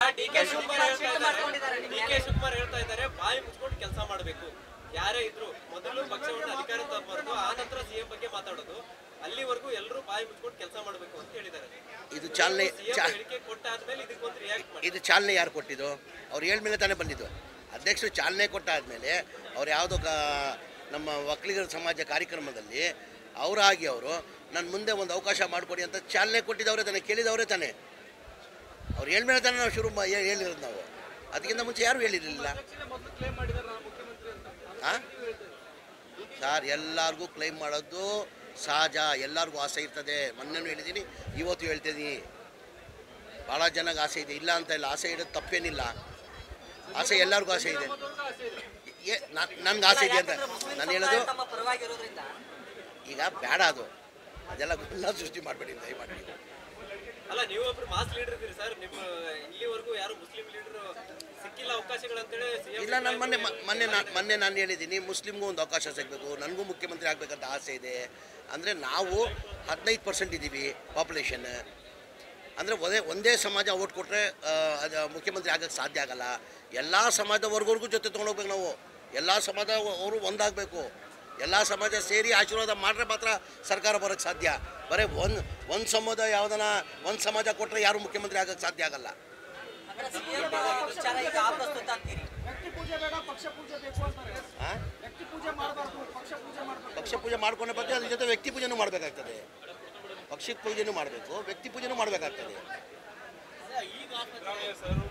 D K Shivakumar ಹೇಳ್ತಾ ಇದ್ದಾರೆ D K Shivakumar ಹೇಳ್ತಾ ಇದ್ದಾರೆ ಬಾಯಿ ಮುಚ್ಕೊಂಡು ಕೆಲಸ ಮಾಡಬೇಕು ಯಾರೇ ಇದ್ರು ಮೊದಲು ಪಕ್ಷವನ್ನು ಅಧಿಕಾರ ತರಬಾರ್ದು ಆ ನಂತರ ಸಿಎಂ ಬಗ್ಗೆ ಮಾತಾಡೋದು ಅಲ್ಲಿವರೆಗೂ ಎಲ್ಲರೂ ಬಾಯಿ ಮುಚ್ಕೊಂಡು ಕೆಲಸ ಮಾಡಬೇಕು ಅಂತ ಹೇಳಿದ್ದಾರೆ ಇದು ಚಾಲನೆ ಸಿಎಂ ಚಾ ಹೇಳಿಕೆ ಕೊಟ್ಟಾದ್ಮೇಲೆ ಇದಕ್ಕೊಂದು ರಿಯಾಕ್ಟ್ ಮಾಡಿ ಇದು ಚಾಲನೆ ಯಾರು ಕೊಟ್ಟಿದ್ದು ಅವ್ರು ಹೇಳ್ಮೇಲೆ ತಾನೇ ಬಂದಿದ್ದು ಅಧ್ಯಕ್ಷರು ಚಾಲನೆ ಕೊಟ್ಟಾದ್ಮೇಲೆ ಅವ್ರು ಯಾವುದೋ ಕ ನಮ್ಮ ಒಕ್ಕಲಿಗರ ಸಮಾಜ ಕಾರ್ಯಕ್ರಮದಲ್ಲಿ ಅವರಾಗಿ ಅವರು ನನ್ನ ಮುಂದೆ ಒಂದು ಅವಕಾಶ ಮಾಡಿಕೊಡಿ ಅಂತ ಚಾಲನೆ ಕೊಟ್ಟಿದ್ದವರೇ ತಾನೇ ಕೇಳಿದವರೇ ತಾನೇ ಅವ್ರು ಹೇಳ್ಮೇಲೆ ತಾನೇ ನಾವು ಶುರು ಮಾ- ಹೇ- ಹೇಳಿರೋದು ನಾವು ಅದಕ್ಕಿಂತ ಮುಂಚೆ ಯಾರು ಹೇಳಿರಲಿಲ್ಲ ಹಾಂ ಸರ್ ಎಲ್ಲರಿಗೂ ಕ್ಲೈಮ್ ಮಾಡೋದು ಸಹಜ ಎಲ್ಲರಿಗೂ ಆಸೆ ಇರ್ತದೆ ಮೊನ್ನೆನೂ ಹೇಳಿದ್ದೀನಿ ಇವತ್ತು ಹೇಳ್ತಿದ್ದೀನಿ ಭಾಳ ಜನಕ್ಕೆ ಆಸೆ ಇದೆ ಇಲ್ಲ ಅಂತ ಇಲ್ಲ ಆಸೆ ಇಡೋದು ತಪ್ಪೇನಿಲ್ಲ ಆಸೆ ಎಲ್ಲರಿಗೂ ಆಸೆ ಇದೆ ನನ್ಗೆ ಆಸೆ ಇದೆ ಅಂತ ನಾನು ಹೇಳೋದು ತಮ್ಮ ಪರವಾಗಿರೋದ್ರಿಂದ ಈಗ ಬೇಡ ಅದು ಅದೆಲ್ಲ ಎಲ್ಲ ಸೃಷ್ಟಿ ಮಾಡಬೇಡಿ ದಯಮಾಡಿ ನೀವು. ಅಲ್ಲ ನೀವೊಬ್ರು ಮಾಸ್ ಲೀಡರ್ ಇದ್ದೀರಿ ಸರ್ ನಿಮ್ಮ ಇಲ್ಲಿವರೆಗೂ ಯಾರು ಮುಸ್ಲಿಂ ಲೀಡರ್ ಸಿಕ್ಕಿಲ್ಲ ಅವಕಾಶಗಳಂತೇಳಿ ಸಿಎಂ ಇಲ್ಲ ನಾನು ಮೊನ್ನೆ ಮ- ಮೊನ್ನೆ ನಾನು ಮೊನ್ನೆ ನಾನು ಹೇಳಿದ್ದೀನಿ ಮುಸ್ಲಿಮ್ಗೂ ಒಂದು ಅವಕಾಶ ಸಿಗಬೇಕು ನನಗೂ ಮುಖ್ಯಮಂತ್ರಿ ಆಗಬೇಕಂತ ಆಸೆ ಇದೆ ಅಂದರೆ ನಾವು ಹದಿನೈದು ಪರ್ಸೆಂಟ್ ಇದ್ದೀವಿ ಪಾಪ್ಯುಲೇಷನ್ ಅಂದರೆ ಒಂದೇ ಒಂದೇ ಸಮಾಜ ಓಟ್ ಕೊಟ್ಟರೆ ಅದು ಮುಖ್ಯಮಂತ್ರಿ ಆಗೋಕ್ಕೆ ಸಾಧ್ಯ ಆಗಲ್ಲ ಎಲ್ಲ ಸಮಾಜದ ವರ್ಗವ್ರಿಗೂ ಜೊತೆ ತೊಗೊಂಡೋಗ್ಬೇಕು ನಾವು ಎಲ್ಲ ಸಮಾಜ ಅವರು ಒಂದಾಗಬೇಕು ಎಲ್ಲ ಸಮಾಜ ಸೇರಿ ಆಶೀರ್ವಾದ ಮಾಡ್ರೆ ಮಾತ್ರ ಸರ್ಕಾರ ಬರೋಕ್ಕೆ ಸಾಧ್ಯ ಬರೀ ಒಂದು ಒಂದು ಸಮಾಜ ಯಾವುದನ್ನ ಒಂದು ಸಮಾಜ ಕೊಟ್ಟರೆ ಯಾರು ಮುಖ್ಯಮಂತ್ರಿ ಆಗೋಕ್ಕೆ ಸಾಧ್ಯ ಆಗಲ್ಲ ಅಂದ್ರೆ ಸಿಎಂ ವಿಚಾರ ಈಗ ಅಪ್ರಸ್ತುತ ಅಂತೀರಿ ವ್ಯಕ್ತಿ ಪೂಜೆ ಬೇಡ ಪಕ್ಷ ಪೂಜೆ ಬೇಕು ಅಂತಾರೆ ಹಾಂ ವ್ಯಕ್ತಿ ಪೂಜೆ ಮಾಡಬಾರ್ದು ಪಕ್ಷ ಪೂಜೆ ಮಾಡಬೇಕು ಪಕ್ಷ ಪೂಜೆ ಮಾಡ್ಕೊಂಡ ಬಗ್ಗೆ ಅದ್ರ ಜೊತೆ ವ್ಯಕ್ತಿ ಪೂಜೆನೂ ಮಾಡಬೇಕಾಗ್ತದೆ ಪಕ್ಷಕ್ಕೆ ಪೂಜೆನೂ ಮಾಡಬೇಕು ವ್ಯಕ್ತಿ ಪೂಜೆನೂ ಮಾಡಬೇಕಾಗ್ತದೆ ಸಿದ್ದರಾಮಯ್ಯ ಸರ್